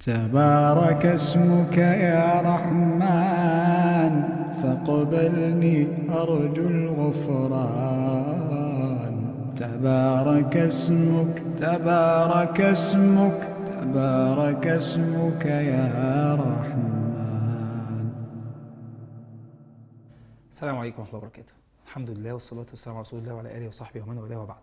تبارك اسمك يا رحمن فاقبلني أرجو الغفران تبارك اسمك تبارك اسمك تبارك اسمك يا رحمن السلام عليكم ورحمة الله وبركاته الحمد لله والصلاة والسلام على رسول الله وعلى آله وصحبه ومن والاه وبعد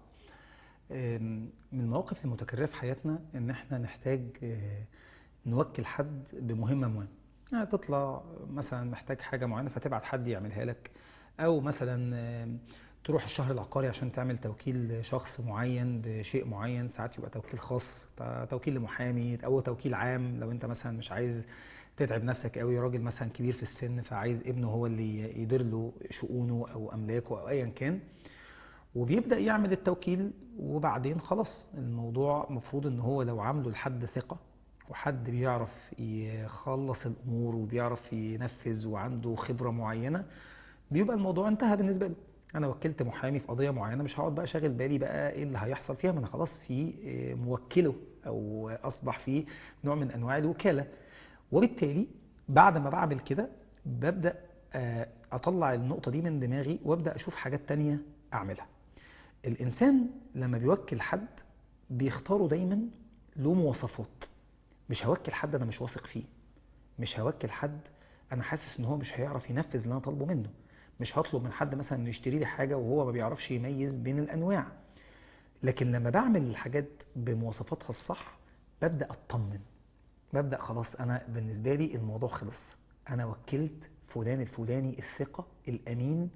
أم، من المواقف المتكررة في حياتنا ان احنا نحتاج أه، نوكل حد بمهمة مهمة يعني تطلع مثلا محتاج حاجة معينة فتبعت حد يعملها لك او مثلا أم، تروح الشهر العقاري عشان تعمل توكيل شخص معين بشيء معين ساعات يبقى توكيل خاص ت- توكيل لمحامي او توكيل عام لو انت مثلا مش عايز تتعب نفسك قوي راجل مثلا كبير في السن فعايز ابنه هو اللي يدير له شؤونه او املاكه او ايا كان وبيبدأ يعمل التوكيل وبعدين خلاص الموضوع مفروض ان هو لو عامله لحد ثقة وحد بيعرف يخلص الامور وبيعرف ينفذ وعنده خبرة معينة بيبقى الموضوع انتهى بالنسبة له انا وكلت محامي في قضية معينة مش هقعد بقى شاغل بالي بقى ايه اللي هيحصل فيها ما انا خلاص في اه، موكله او اصبح في نوع من انواع الوكالة وبالتالي بعد ما بعمل كده ببدأ آه، اطلع النقطة دي من دماغي وابدأ اشوف حاجات تانية اعملها الإنسان لما بيوكل حد بيختاره دايما له مواصفات مش هوكل حد أنا مش واثق فيه مش هوكل حد أنا حاسس إن هو مش هيعرف ينفذ اللي أنا طالبه منه مش هطلب من حد مثلا إنه يشتري لي حاجة وهو ما بيعرفش يميز بين الأنواع لكن لما بعمل الحاجات بمواصفاتها الصح ببدأ أطمن ببدأ خلاص أنا بالنسبة لي الموضوع خلص أنا وكلت فلان الفلاني الثقة الأمين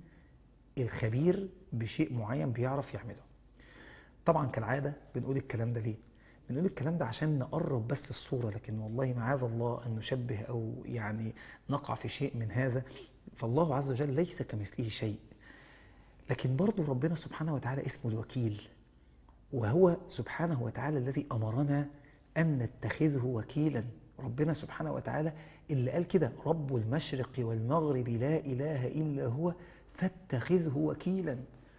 الخبير بشيء معين بيعرف يعمله طبعا كالعادة بنقول الكلام ده ليه بنقول الكلام ده عشان نقرب بس الصورة لكن والله معاذ الله أن نشبه أو يعني نقع في شيء من هذا فالله عز وجل ليس كمثله شيء لكن برضو ربنا سبحانه وتعالى اسمه الوكيل وهو سبحانه وتعالى الذي أمرنا أن نتخذه وكيلا ربنا سبحانه وتعالى اللي قال كده رب المشرق والمغرب لا إله إلا هو فاتخذه وكيلا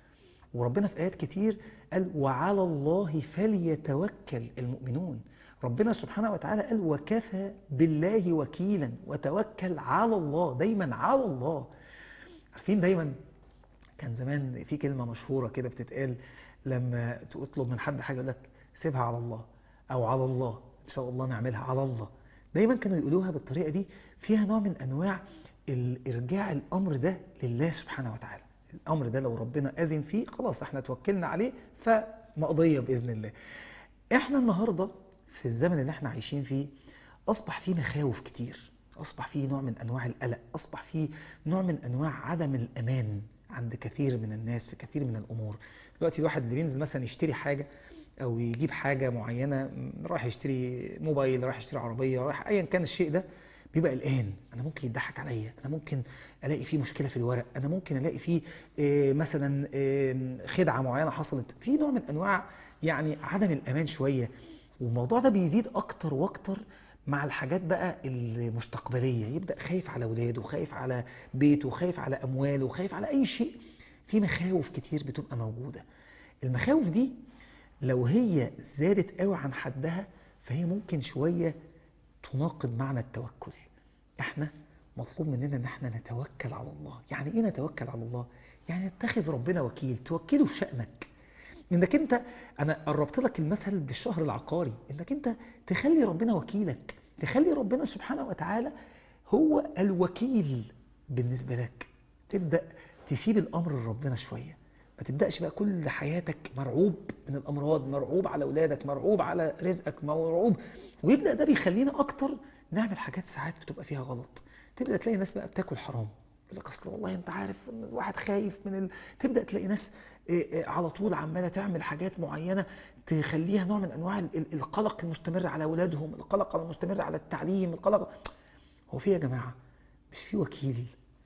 وربنا في آيات كتير قال وعلى الله فليتوكل المؤمنون ربنا سبحانه وتعالى قال وكفى بالله وكيلا وتوكل على الله دايما على الله عارفين دايما كان زمان في كلمة مشهورة كده بتتقال لما تطلب من حد حاجة يقول لك سيبها على الله أو على الله إن شاء الله نعملها على الله دايما كانوا يقولوها بالطريقة دي فيها نوع من أنواع الإرجاع الأمر ده لله سبحانه وتعالى الأمر ده لو ربنا أذن فيه خلاص احنا توكلنا عليه فمقضية بإذن الله احنا النهاردة في الزمن اللي احنا عايشين فيه أصبح فيه مخاوف كتير أصبح فيه نوع من أنواع القلق أصبح فيه نوع من أنواع عدم الأمان عند كثير من الناس في كثير من الأمور دلوقتي الواحد اللي بينزل مثلا يشتري حاجة أو يجيب حاجة معينة م، رايح يشتري موبايل رايح يشتري عربية رايح أيا كان الشيء ده بيبقى قلقان انا ممكن يضحك عليا انا ممكن الاقي فيه مشكله في الورق انا ممكن الاقي فيه آه، مثلا آه، خدعه معينه حصلت في نوع من انواع يعني عدم الامان شويه والموضوع ده بيزيد اكتر واكتر مع الحاجات بقى المستقبليه يبدا خايف على اولاده خايف على بيته خايف على امواله خايف على اي شيء في مخاوف كتير بتبقى موجوده المخاوف دي لو هي زادت قوي عن حدها فهي ممكن شويه تناقض معنى التوكل احنا مطلوب مننا ان احنا نتوكل على الله يعني ايه نتوكل على الله يعني نتخذ ربنا وكيل توكله في شأنك انك انت انا قربت لك المثل بالشهر العقاري انك انت تخلي ربنا وكيلك تخلي ربنا سبحانه وتعالى هو الوكيل بالنسبة لك تبدأ تسيب الامر لربنا شوية ما تبدأش بقى كل حياتك مرعوب من الأمراض مرعوب على أولادك مرعوب على رزقك مرعوب ويبدأ ده بيخلينا أكتر نعمل حاجات ساعات بتبقى فيها غلط تبدأ تلاقي ناس بقى بتاكل حرام يقول لك أصل والله أنت عارف إن الواحد خايف من ال... تبدأ تلاقي ناس إيه إيه على طول عمالة تعمل حاجات معينة تخليها نوع من أنواع ال- ال- القلق المستمر على أولادهم القلق المستمر على التعليم القلق هو في يا جماعة مش في وكيل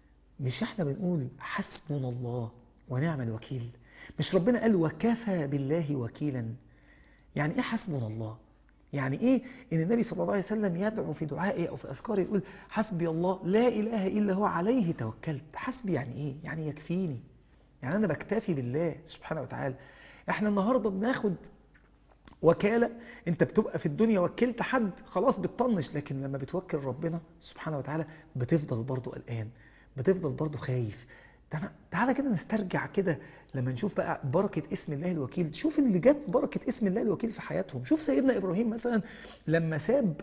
مش احنا بنقول حسبنا الله ونعم الوكيل مش ربنا قال وكفى بالله وكيلا يعني ايه حسبنا الله يعني ايه ان النبي صلى الله عليه وسلم يدعو في دعائه او في اذكاره يقول حسبي الله لا اله الا هو عليه توكلت حسبي يعني ايه يعني يكفيني يعني انا بكتفي بالله سبحانه وتعالى احنا النهارده بناخد وكالة انت بتبقى في الدنيا وكلت حد خلاص بتطنش لكن لما بتوكل ربنا سبحانه وتعالى بتفضل برضه قلقان بتفضل برضه خايف تعالى كده نسترجع كده لما نشوف بقى بركة اسم الله الوكيل شوف اللي جت بركة اسم الله الوكيل في حياتهم شوف سيدنا إبراهيم مثلا لما ساب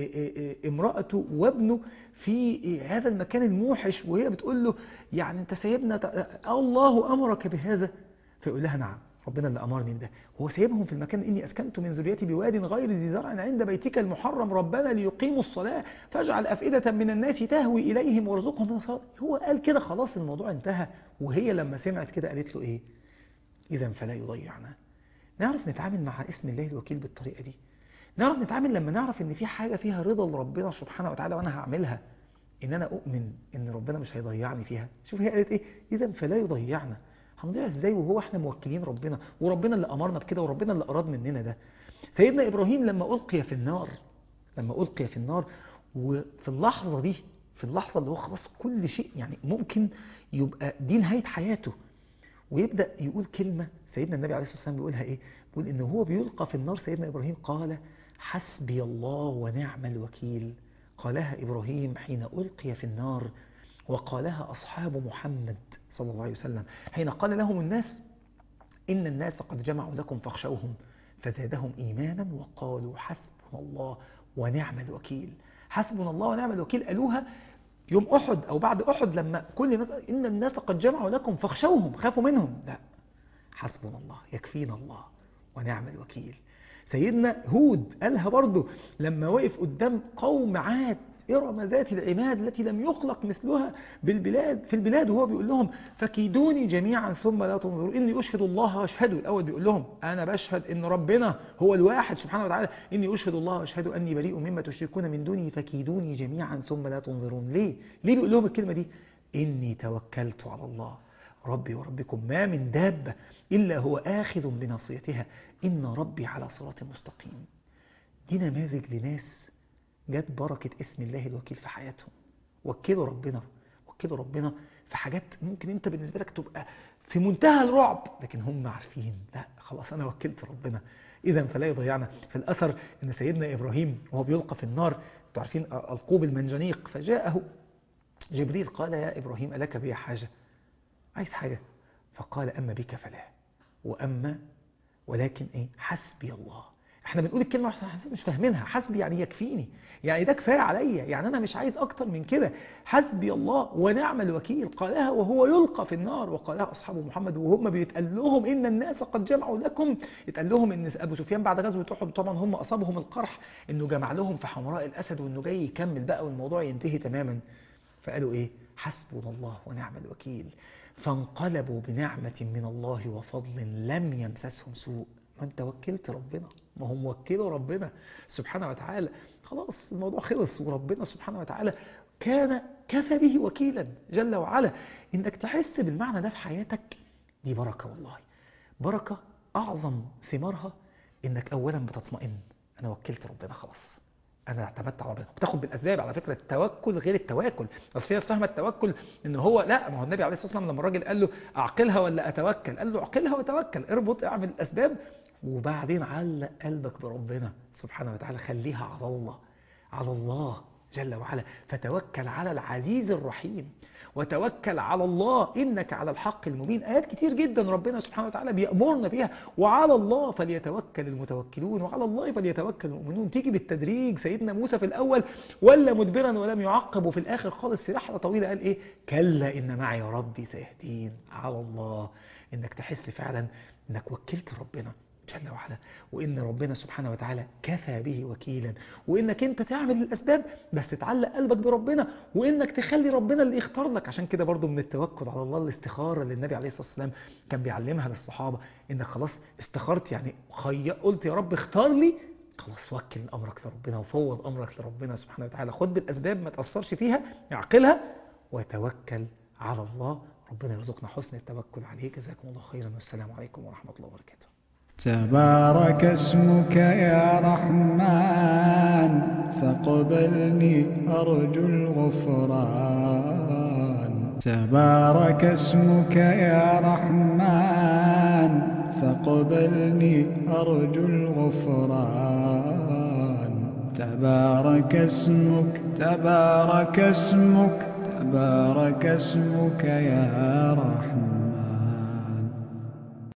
امرأته وابنه في هذا المكان الموحش وهي بتقول له يعني انت سايبنا الله أمرك بهذا فيقول لها نعم ربنا اللي أمرني ده هو سايبهم في المكان إني أسكنت من ذريتي بواد غير ذي زرع عند بيتك المحرم ربنا ليقيموا الصلاة فاجعل أفئدة من الناس تهوي إليهم وارزقهم من الصلاة هو قال كده خلاص الموضوع انتهى وهي لما سمعت كده قالت له إيه إذا فلا يضيعنا نعرف نتعامل مع اسم الله الوكيل بالطريقة دي نعرف نتعامل لما نعرف ان في حاجة فيها رضا لربنا سبحانه وتعالى وانا هعملها ان انا اؤمن ان ربنا مش هيضيعني فيها شوف هي قالت ايه اذا فلا يضيعنا هنضيع ازاي وهو احنا موكلين ربنا وربنا اللي امرنا بكده وربنا اللي اراد مننا ده سيدنا ابراهيم لما القي في النار لما القي في النار وفي اللحظة دي في اللحظة اللي هو خلاص كل شيء يعني ممكن يبقى دي نهاية حياته ويبدأ يقول كلمة سيدنا النبي عليه الصلاة والسلام بيقولها ايه بيقول ان هو بيلقى في النار سيدنا ابراهيم قال حسبي الله ونعم الوكيل قالها إبراهيم حين ألقي في النار وقالها أصحاب محمد صلى الله عليه وسلم حين قال لهم الناس إن الناس قد جمعوا لكم فاخشوهم فزادهم إيمانا وقالوا حسبنا الله ونعم الوكيل حسبنا الله ونعم الوكيل قالوها يوم أحد أو بعد أحد لما كل الناس إن الناس قد جمعوا لكم فاخشوهم خافوا منهم لا حسبنا الله يكفينا الله ونعم الوكيل سيدنا هود قالها برضه لما وقف قدام قوم عاد إرم ذات العماد التي لم يخلق مثلها بالبلاد في البلاد وهو بيقول لهم فكيدوني جميعا ثم لا تنظروا إني أشهد الله وأشهدوا الأول بيقول لهم أنا بشهد إن ربنا هو الواحد سبحانه وتعالى إني أشهد الله وأشهد أني بريء مما تشركون من دونه فكيدوني جميعا ثم لا تنظرون ليه؟ ليه بيقول لهم الكلمة دي؟ إني توكلت على الله ربي وربكم ما من دابة إلا هو آخذ بناصيتها إن ربي على صراط مستقيم دي نماذج لناس جت بركة اسم الله الوكيل في حياتهم وكلوا ربنا وكلوا ربنا في حاجات ممكن انت بالنسبة لك تبقى في منتهى الرعب لكن هم عارفين لا خلاص انا وكلت ربنا اذا فلا يضيعنا في الاثر ان سيدنا ابراهيم وهو بيلقى في النار انتوا عارفين القوه بالمنجنيق فجاءه جبريل قال يا ابراهيم الك بي حاجه عايز حاجه فقال اما بك فلا واما ولكن ايه حسبي الله احنا بنقول الكلمة احنا مش فاهمينها حسبي يعني يكفيني يعني ده كفاية عليا يعني انا مش عايز اكتر من كده حسبي الله ونعم الوكيل قالها وهو يلقى في النار وقالها اصحاب محمد وهم بيتقال لهم ان الناس قد جمعوا لكم يتقال لهم ان ابو سفيان بعد غزوة احد طبعا هم اصابهم القرح انه جمع لهم في حمراء الاسد وانه جاي يكمل بقى والموضوع ينتهي تماما فقالوا ايه حسبنا الله ونعم الوكيل فانقلبوا بنعمة من الله وفضل لم يمسسهم سوء ما انت وكلت ربنا ما هم وكلوا ربنا سبحانه وتعالى خلاص الموضوع خلص وربنا سبحانه وتعالى كان كفى به وكيلا جل وعلا انك تحس بالمعنى ده في حياتك دي بركة والله بركة اعظم ثمارها انك اولا بتطمئن انا وكلت ربنا خلاص انا اعتمدت على ربنا بتاخد بالاسباب على فكره التوكل غير التواكل اصل في ناس فاهمه التوكل ان هو لا ما هو النبي عليه الصلاه والسلام لما الراجل قال له اعقلها ولا اتوكل قال له اعقلها وتوكل اربط اعمل الاسباب وبعدين علق قلبك بربنا سبحانه وتعالى خليها على الله على الله جل وعلا فتوكل على العزيز الرحيم وتوكل على الله إنك على الحق المبين آيات كتير جدا ربنا سبحانه وتعالى بيأمرنا بيها وعلى الله فليتوكل المتوكلون وعلى الله فليتوكل المؤمنون تيجي بالتدريج سيدنا موسى في الأول ولا مدبرا ولم يعقب وفي الآخر خالص في رحلة طويلة قال إيه كلا إن معي ربي سيهدين على الله إنك تحس فعلا إنك وكلت ربنا جل وعلا وإن ربنا سبحانه وتعالى كفى به وكيلا وإنك أنت تعمل الأسباب بس تعلق قلبك بربنا وإنك تخلي ربنا اللي يختار لك عشان كده برضو من التوكل على الله الاستخارة اللي النبي عليه الصلاة والسلام كان بيعلمها للصحابة إنك خلاص استخرت يعني خي... قلت يا رب اختار لي خلاص وكل أمرك لربنا وفوض أمرك لربنا سبحانه وتعالى خد بالأسباب ما تأثرش فيها اعقلها وتوكل على الله ربنا يرزقنا حسن التوكل عليه جزاكم الله خيرا والسلام عليكم ورحمة الله وبركاته تبارك اسمك يا رحمن فاقبلني أرجو الغفران تبارك اسمك يا رحمن فاقبلني فاقبلني أرجو الغفران تبارك اسمك تبارك اسمك تبارك اسمك يا